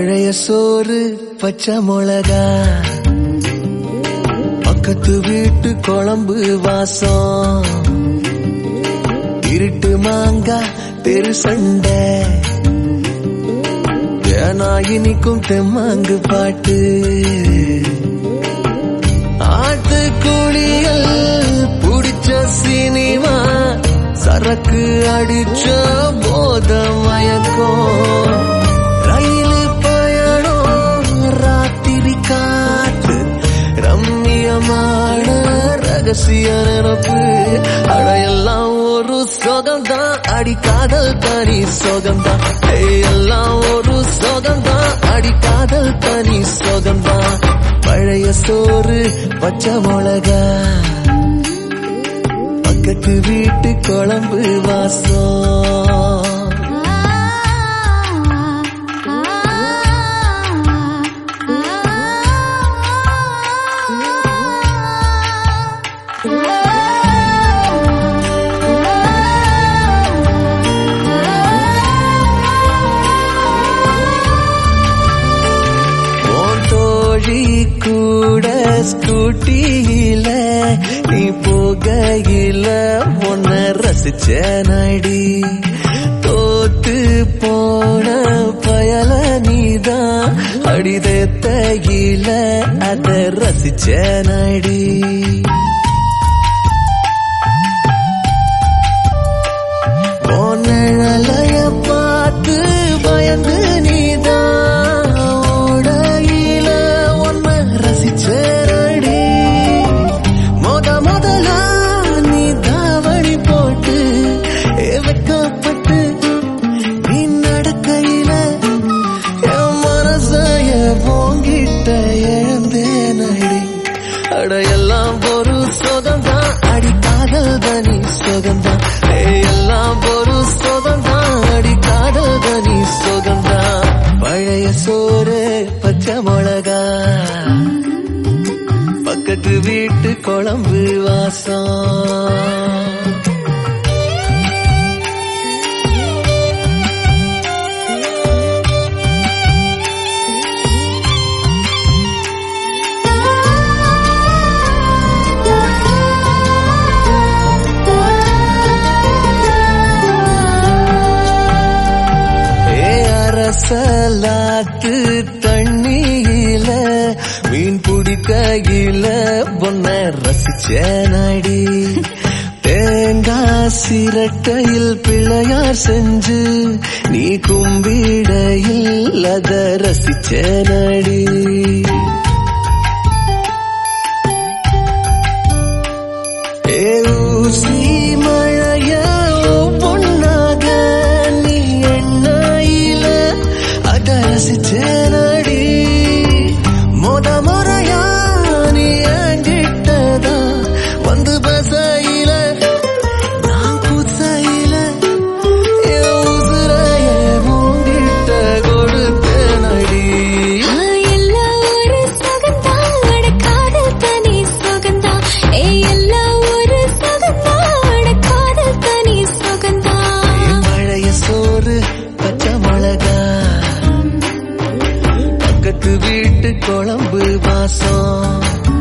பழைய சோறு பச்சை மிளகா பக்கத்து வீட்டு குழம்பு வாசம் இருட்டு மாங்கா தெரு சண்டை ஏனா இனிக்கும் தெம்மாங்கு பாட்டு ஆட்டு குளியல் புடிச்ச சினிமா சரக்கு அடிச்ச போத மயக்கம் ரயில் பயணம் ராத்திரி காற்று ரம்மியமான ரகசிய நினப்பு அடையெல்லாம் ஒரு சொகம்தான் அடி காதல் தனி சொகம்தான் ஏய், எல்லாம் ஒரு சொகம்தான் அடி காதல் தனி சொகம்தான் பழைய சோறு பச்சை மிளகா பக்கத்து வீட்டு குழம்பு வாசம் உன் தோழி கூட ஸ்கூட்டியில நீ போகையில உன்ன ரசிச்ச நடி தோத்து போன பயல நீதான் அடிதத்தையில அத ரசிச்ச நடி பொன்னழைய பார்த்து பயந்து நீதான் ஓடையில உன்னை ரசிச்சேரடி முத முதலா நீ தாவணி போட்டு ஏ வெக்கப்பட்டு நீ நடக்கையில என் மனசைய போங்கிட்ட இழந்தேனடி அடையெல்லாம் ஒரு சுகம்தான் அடி காதல் தனி சுகம்தான் ஏய், எல்லாம் ஒரு சுகம்தான் அடி காதல் தனி சுகம்தான் பழைய சோறு பச்சை மிளகா பக்கத்து வீட்டு குழம்பு வாசம் ஏ அரசலாத்து தண்ணியில மீன் பிடிக்கையில பொன்ன ரசிச்ச நடி தேங்காய் சிரட்டையில் பிள்ளையார் செஞ்சு நீ கும்பிடையில் அத ரசிச்ச நடி ஏ ஊசி மழைய பொன்னாக நீ எண்ணாயில அத ரசிச்சேனடி முத முறையா நீ ஏண்டிட்டதா வந்து பசையில நான் குசையில என் உசுரைய உங்கிட்ட கொடுத்தேனடி எல்லாம் ஒரு சுகந்தான் அட காதல் தனி சுகந்தான் ஏய் எல்லாம் ஒரு சுகந்தான் அட காதல் தனி சுகந்தான் என் பழைய சோறு பச்சை மிளகா பக்கத்து வீட்டு குழம்பு வாசம்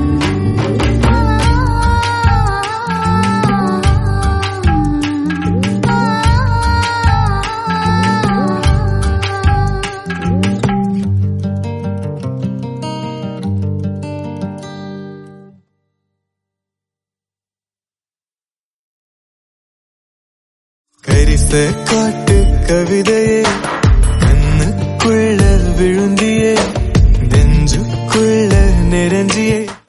கரிச காட்டு கவிதையே கண்ணுக்குள்ள விழுந்தியே நெஞ்சுக்குள்ள நிறைஞ்சியே